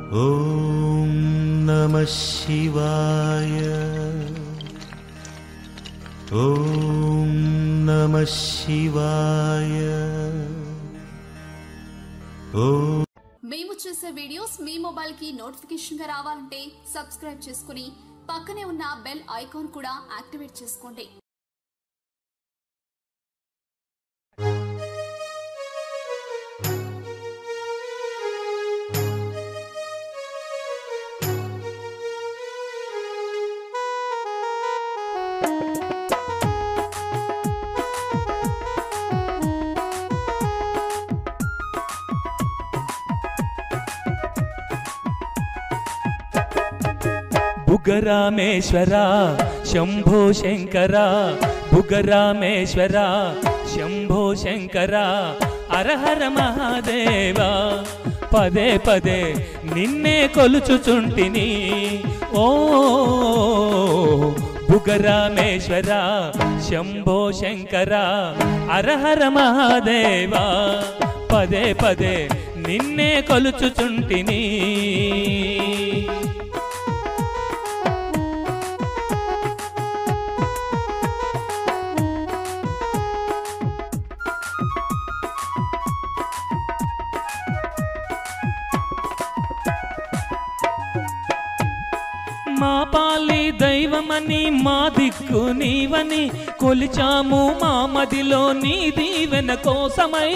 ॐ नमः शिवाय ॐ नमः शिवाय ॐ మేము చేసే వీడియోస్ మీ మొబైల్ కి నోటిఫికేషన్ గా రావాలంటే సబ్స్క్రైబ్ చేసుకుని పక్కనే ఉన్న బెల్ ఐకాన్ కూడా యాక్టివేట్ చేసుకోండి బుగరామేశ్వర శంభో శంకర బుగరామేశ్వర శంభో శంకర అరహర మహాదేవ పదే పదే నిన్నే కొలుచుచుంటిని ఓ బుగరామేశ్వర శంభో శంకర అరహర మహాదేవ పదే పదే నిన్నే కొలుచుచుంటిని మా పాలి దైవమని మా దిక్కు నీవని కొలిచాము మా మదిలో నీ దీవెన కోసమై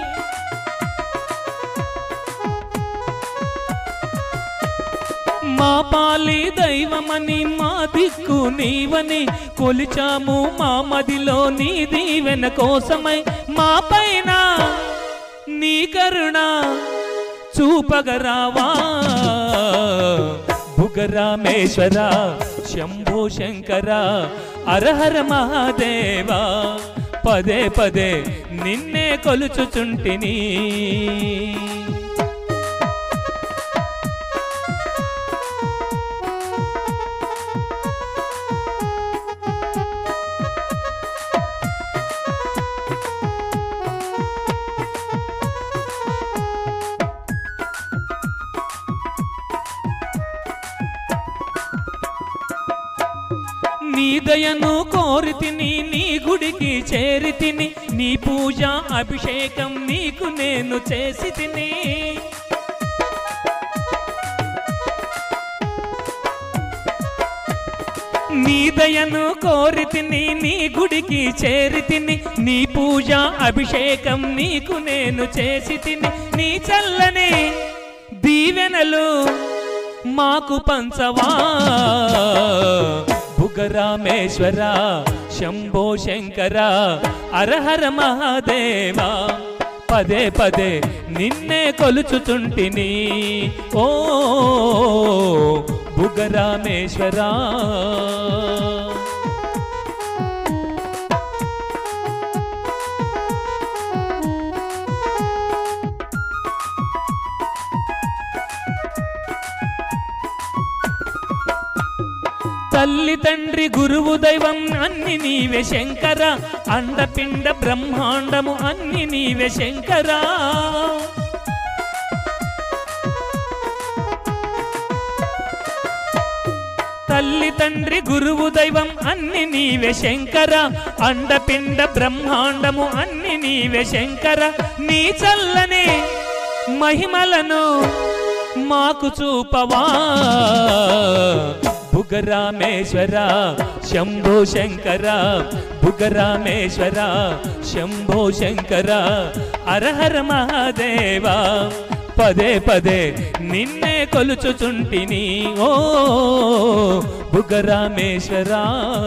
మా పాలి దైవమని మా దిక్కు నీవని కొలిచాము మా మదిలో నీ దీవెన కోసమై మా పైన నీ కరుణ చూపగరావా భుగరామేశ్వర శంభో శంకర అరహర మహాదేవ పదే పదే నిన్నే కొలుచుచుంటిని నీ దయను కోరి తిని నీ గుడికి చేరి తిని నీ పూజ అభిషేకం నీకు నేను చేసి తిని నీ దయను కోరి తిని నీ గుడికి చేరి తిని నీ పూజ అభిషేకం నీకు నేను చేసి తిని నీ చల్లని దీవెనలు మాకు పంచవా భుగరామేశ్వర శంభో శంకర అరహర మహాదేవ పదే పదే నిన్నే కొలుచుచుంటిని ఓ భుగరామేశ్వరా తల్లి తండ్రి గురువు దైవం అన్ని నీవే శంకర అండపిండ బ్రహ్మాండము అన్ని నీవే శంకరా తల్లి తండ్రి గురువు దైవం అన్ని నీవే శంకర అండపిండ బ్రహ్మాండము అన్ని నీవే శంకర నీ చల్లని మహిమలను మాకు చూపవా భుగరామేశ్వర శంభో శంకర భుగరామేశ్వర శంభో శంకర అరహర మహాదేవ పదే పదే నిన్నే కొలుచుచుంటిని ఓ భుగరామేశ్వరా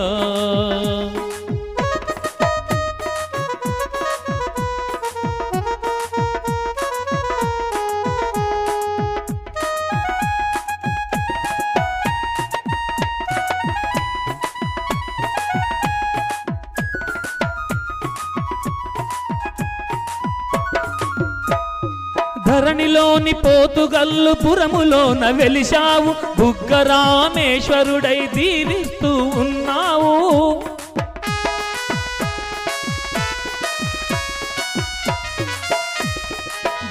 ధరణిలోని పోతుగల్లు పురములోన వెలిశావు బుగ్గరామేశ్వరుడై దీవిస్తూ ఉన్నావు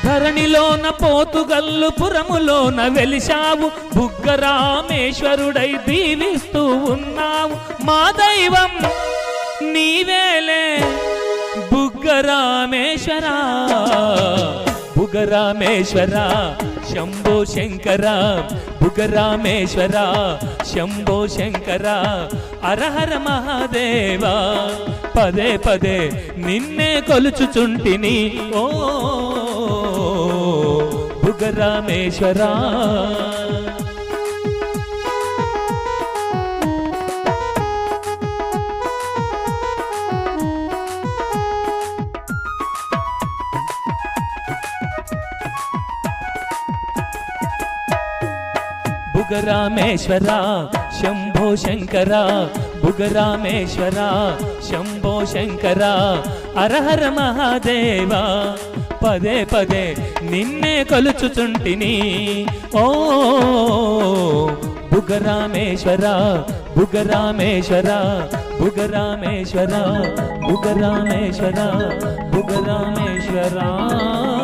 ధరణిలోన పోతుగల్లు పురములోన వెలిశావు బుగ్గరామేశ్వరుడై దీవిస్తూ ఉన్నావు మా దైవం నీవేలే బుగ్గరామేశ్వరా బుగరామేశ్వర శంభో శంకర బుగరామేశ్వర శంభో శంకర అరహర మహాదేవా పదే పదే నిన్నే కొలుచుచుంటిని ఓ బుగరామేశ్వరా బుగరామేశ్వర శంభో శంకర బుగరామేశ్వర శంభో శంకర అరహర మహాదేవా పదే పదే నిన్నే కొలుచుచుంటిని ఓ బుగరామేశ్వర బుగరామేశ్వర బుగరామేశ్వర బుగరామేశ్వర బుగరామేశ్వర